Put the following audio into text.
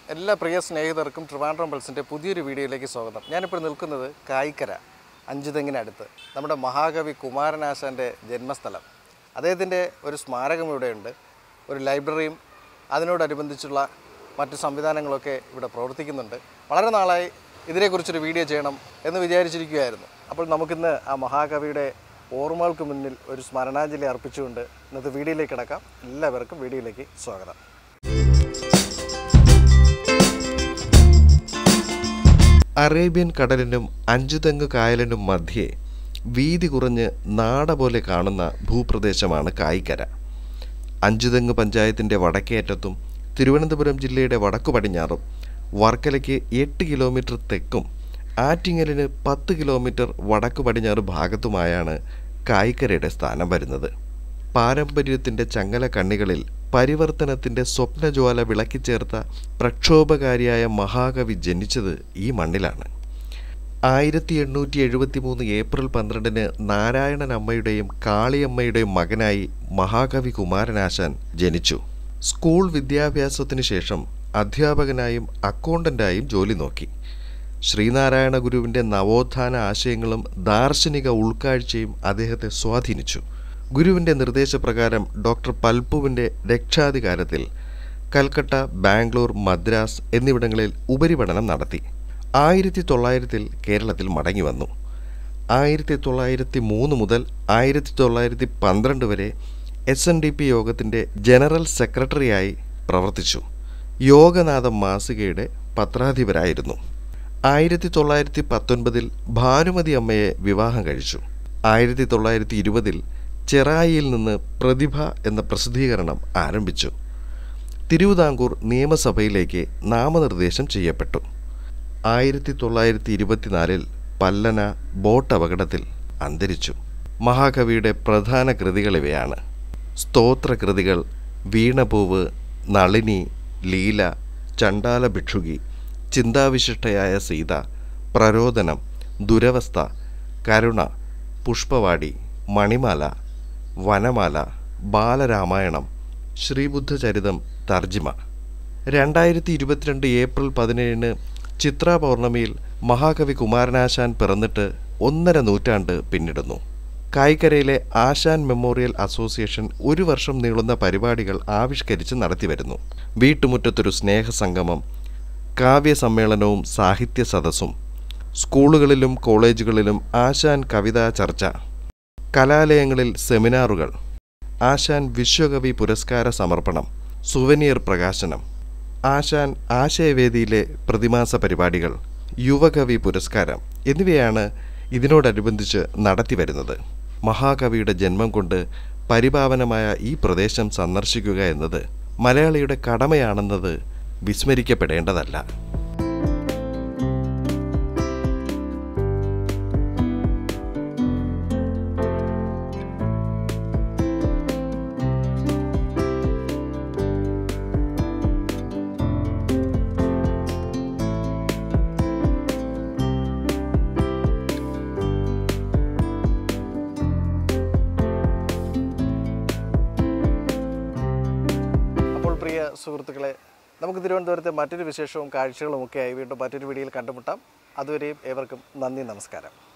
എല്ലാ പ്രിയ സ്നേഹിതർക്കും ട്രിവാൻഡ്രം പൾസിൻ്റെ പുതിയൊരു വീഡിയോയിലേക്ക് സ്വാഗതം ഞാനിപ്പോൾ നിൽക്കുന്നത് കായിക്കര അഞ്ചുതെങ്ങിനടുത്ത് നമ്മുടെ മഹാകവി കുമാരനാശാൻ്റെ ജന്മസ്ഥലം അദ്ദേഹത്തിൻ്റെ ഒരു സ്മാരകം ഇവിടെയുണ്ട് ഒരു ലൈബ്രറിയും അതിനോടനുബന്ധിച്ചുള്ള മറ്റു സംവിധാനങ്ങളൊക്കെ ഇവിടെ പ്രവർത്തിക്കുന്നുണ്ട് വളരെ നാളായി ഇതിനെക്കുറിച്ചൊരു വീഡിയോ ചെയ്യണം എന്ന് വിചാരിച്ചിരിക്കുകയായിരുന്നു അപ്പോൾ നമുക്കിന്ന് ആ മഹാകവിയുടെ ഓർമ്മകൾക്ക് മുന്നിൽ ഒരു സ്മരണാഞ്ജലി അർപ്പിച്ചുകൊണ്ട് ഇന്നത്തെ വീഡിയോയിലേക്ക് കിടക്കാം എല്ലാവർക്കും വീഡിയോയിലേക്ക് സ്വാഗതം അറേബ്യൻ കടലിനും അഞ്ചുതെങ്ങ് കായലിനും മധ്യേ വീതി കുറഞ്ഞ് നാട പോലെ കാണുന്ന ഭൂപ്രദേശമാണ് കായിക്കര അഞ്ചുതെങ്ങ് പഞ്ചായത്തിൻ്റെ വടക്കേയറ്റത്തും തിരുവനന്തപുരം ജില്ലയുടെ വടക്കു പടിഞ്ഞാറും വർക്കലയ്ക്ക് എട്ട് കിലോമീറ്റർ തെക്കും ആറ്റിങ്ങലിന് പത്ത് കിലോമീറ്റർ വടക്കു പടിഞ്ഞാറ് ഭാഗത്തുമായാണ് കായിക്കരയുടെ സ്ഥാനം വരുന്നത് പാരമ്പര്യത്തിൻ്റെ ചങ്ങല കണ്ണികളിൽ പരിവർത്തനത്തിൻ്റെ സ്വപ്നജ്വാല വിളക്കിച്ചേർത്ത പ്രക്ഷോഭകാരിയായ മഹാകവി ജനിച്ചത് ഈ മണ്ണിലാണ് ആയിരത്തി എണ്ണൂറ്റി എഴുപത്തി മൂന്ന് ഏപ്രിൽ പന്ത്രണ്ടിന് നാരായണൻ അമ്മയുടെയും കാളിയമ്മയുടെയും മകനായി മഹാകവി കുമാരനാശാൻ ജനിച്ചു സ്കൂൾ വിദ്യാഭ്യാസത്തിനു ശേഷം അധ്യാപകനായും അക്കൗണ്ടൻ്റായും ജോലി നോക്കി ശ്രീനാരായണ ഗുരുവിൻ്റെ നവോത്ഥാന ആശയങ്ങളും ദാർശനിക ഉൾക്കാഴ്ചയും അദ്ദേഹത്തെ സ്വാധീനിച്ചു ഗുരുവിൻ്റെ നിർദ്ദേശപ്രകാരം ഡോക്ടർ പൽപ്പുവിൻ്റെ രക്ഷാധികാരത്തിൽ കൽക്കട്ട ബാംഗ്ലൂർ മദ്രാസ് എന്നിവിടങ്ങളിൽ ഉപരിപഠനം നടത്തി ആയിരത്തി തൊള്ളായിരത്തിൽ കേരളത്തിൽ മടങ്ങി വന്നു ആയിരത്തി തൊള്ളായിരത്തി മൂന്ന് മുതൽ ആയിരത്തി തൊള്ളായിരത്തി പന്ത്രണ്ട് വരെ എസ് എൻ ഡി പി യോഗത്തിൻ്റെ ജനറൽ സെക്രട്ടറിയായി പ്രവർത്തിച്ചു യോഗനാഥം മാസികയുടെ പത്രാധിപരായിരുന്നു ആയിരത്തി തൊള്ളായിരത്തി പത്തൊൻപതിൽ ഭാനുമതി അമ്മയെ വിവാഹം കഴിച്ചു ആയിരത്തി തൊള്ളായിരത്തി ഇരുപതിൽ ചെറായിയിൽ നിന്ന് പ്രതിഭ എന്ന പ്രസിദ്ധീകരണം ആരംഭിച്ചു തിരുവിതാംകൂർ നിയമസഭയിലേക്ക് നാമനിർദ്ദേശം ചെയ്യപ്പെട്ടു ആയിരത്തി തൊള്ളായിരത്തി ഇരുപത്തിനാലിൽ പല്ലന ബോട്ട് അപകടത്തിൽ അന്തരിച്ചു മഹാകവിയുടെ പ്രധാന കൃതികൾ ഇവയാണ് സ്തോത്രകൃതികൾ വീണപൂവ് നളിനി ലീല ചണ്ടാല ഭിക്ഷുകി ചിന്താവിശിഷ്ടയായ സീത പ്രരോദനം ദുരവസ്ഥ കരുണ പുഷ്പവാടി മണിമാല വനമാല ബാലരാമായണം ശ്രീബുദ്ധചരിതം തർജിമ രണ്ടായിരത്തി ഇരുപത്തിരണ്ട് ഏപ്രിൽ പതിനേഴിന് ചിത്ര പൗർണമിയിൽ മഹാകവി കുമാരനാശാൻ പിറന്നിട്ട് ഒന്നര നൂറ്റാണ്ട് പിന്നിടുന്നു കായിക്കരയിലെ ആശാൻ മെമ്മോറിയൽ അസോസിയേഷൻ ഒരു വർഷം നീളുന്ന പരിപാടികൾ ആവിഷ്കരിച്ച് നടത്തിവരുന്നു വീട്ടുമുറ്റത്തൊരു സ്നേഹസംഗമം കാവ്യസമ്മേളനവും സാഹിത്യ സദസ്സും സ്കൂളുകളിലും കോളേജുകളിലും ആശാൻ കവിതാ ചർച്ച കലാലയങ്ങളിൽ സെമിനാറുകൾ ആശാൻ വിശ്വകവി പുരസ്കാര സമർപ്പണം സുവനിയർ പ്രകാശനം ആശാൻ ആശയവേദിയിലെ പ്രതിമാസ പരിപാടികൾ യുവകവി പുരസ്കാരം എന്നിവയാണ് ഇതിനോടനുബന്ധിച്ച് നടത്തിവരുന്നത് മഹാകവിയുടെ ജന്മം കൊണ്ട് പരിപാവനമായ ഈ പ്രദേശം സന്ദർശിക്കുക എന്നത് മലയാളിയുടെ കടമയാണെന്നത് വിസ്മരിക്കപ്പെടേണ്ടതല്ല അപ്പോൾ പ്രിയ സുഹൃത്തുക്കളെ നമുക്ക് തിരുവനന്തപുരത്തെ മറ്റൊരു വിശേഷവും കാഴ്ചകളും ഒക്കെയായി വീണ്ടും മറ്റൊരു വീഡിയോയിൽ കണ്ടുമുട്ടാം അതുവരെയും ഏവർക്കും നന്ദി നമസ്കാരം